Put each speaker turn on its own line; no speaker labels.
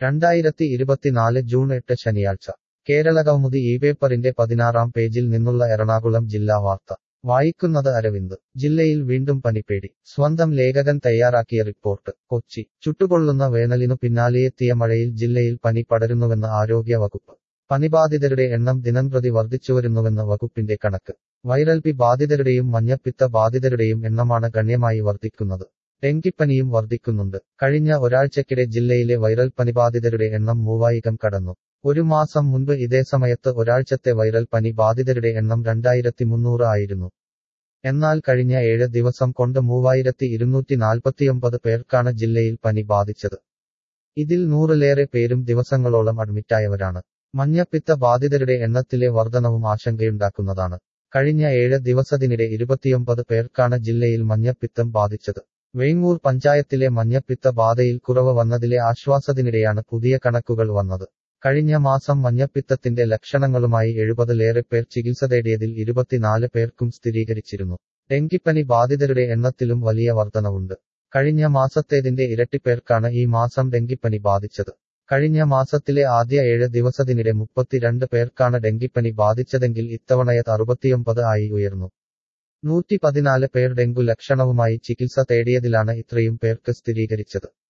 രണ്ടായിരത്തി ഇരുപത്തിനാല് ജൂൺ എട്ട് ശനിയാഴ്ച കേരളകൗമുദി ഈ പേപ്പറിന്റെ പതിനാറാം പേജിൽ നിന്നുള്ള എറണാകുളം ജില്ലാ വാർത്ത വായിക്കുന്നത് അരവിന്ദ് ജില്ലയിൽ വീണ്ടും പനിപ്പേടി സ്വന്തം ലേഖകൻ തയ്യാറാക്കിയ റിപ്പോർട്ട് കൊച്ചി ചുട്ടുകൊള്ളുന്ന വേനലിനു പിന്നാലെയെത്തിയ മഴയിൽ ജില്ലയിൽ പനി പടരുന്നുവെന്ന് ആരോഗ്യ വകുപ്പ് പനിബാധിതരുടെ എണ്ണം ദിനംപ്രതി വർദ്ധിച്ചുവരുന്നുവെന്ന് വകുപ്പിന്റെ കണക്ക് വൈറൽ പി ബാധിതരുടെയും മഞ്ഞപ്പിത്ത ബാധിതരുടെയും എണ്ണമാണ് ഗണ്യമായി വർദ്ധിക്കുന്നത് ഡെങ്കിപ്പനിയും വർദ്ധിക്കുന്നുണ്ട് കഴിഞ്ഞ ഒരാഴ്ചക്കിടെ ജില്ലയിലെ വൈറൽ പനിബാധിതരുടെ എണ്ണം മൂവായിരം കടന്നു ഒരു മാസം മുൻപ് ഇതേ സമയത്ത് ഒരാഴ്ചത്തെ വൈറൽ പനി ബാധിതരുടെ എണ്ണം രണ്ടായിരത്തി മുന്നൂറ് ആയിരുന്നു എന്നാൽ കഴിഞ്ഞ ഏഴ് ദിവസം കൊണ്ട് മൂവായിരത്തി ഇരുന്നൂറ്റി നാൽപ്പത്തിയൊമ്പത് പേർക്കാണ് ജില്ലയിൽ പനി ബാധിച്ചത് ഇതിൽ നൂറിലേറെ പേരും ദിവസങ്ങളോളം അഡ്മിറ്റായവരാണ് മഞ്ഞപ്പിത്ത ബാധിതരുടെ എണ്ണത്തിലെ വർധനവും ആശങ്കയുണ്ടാക്കുന്നതാണ് കഴിഞ്ഞ ഏഴ് ദിവസത്തിനിടെ ഇരുപത്തിയൊമ്പത് പേർക്കാണ് ജില്ലയിൽ മഞ്ഞപ്പിത്തം ബാധിച്ചത് വേങ്ങൂർ പഞ്ചായത്തിലെ മഞ്ഞപ്പിത്ത ബാധയിൽ കുറവ് വന്നതിലെ ആശ്വാസത്തിനിടെയാണ് പുതിയ കണക്കുകൾ വന്നത് കഴിഞ്ഞ മാസം മഞ്ഞപ്പിത്തത്തിന്റെ ലക്ഷണങ്ങളുമായി എഴുപതിലേറെ പേർ ചികിത്സ തേടിയതിൽ ഇരുപത്തിനാല് പേർക്കും സ്ഥിരീകരിച്ചിരുന്നു ഡെങ്കിപ്പനി ബാധിതരുടെ എണ്ണത്തിലും വലിയ വർധനവുണ്ട് കഴിഞ്ഞ മാസത്തേതിന്റെ ഇരട്ടി പേർക്കാണ് ഈ മാസം ഡെങ്കിപ്പനി ബാധിച്ചത് കഴിഞ്ഞ മാസത്തിലെ ആദ്യ ഏഴ് ദിവസത്തിനിടെ മുപ്പത്തിരണ്ട് പേർക്കാണ് ഡെങ്കിപ്പനി ബാധിച്ചതെങ്കിൽ ഇത്തവണയത് അറുപത്തിയൊമ്പത് ആയി ഉയർന്നു നൂറ്റി പതിനാല് പേർ ഡെങ്കു ലക്ഷണവുമായി ചികിത്സ തേടിയതിലാണ് ഇത്രയും പേർക്ക് സ്ഥിരീകരിച്ചത്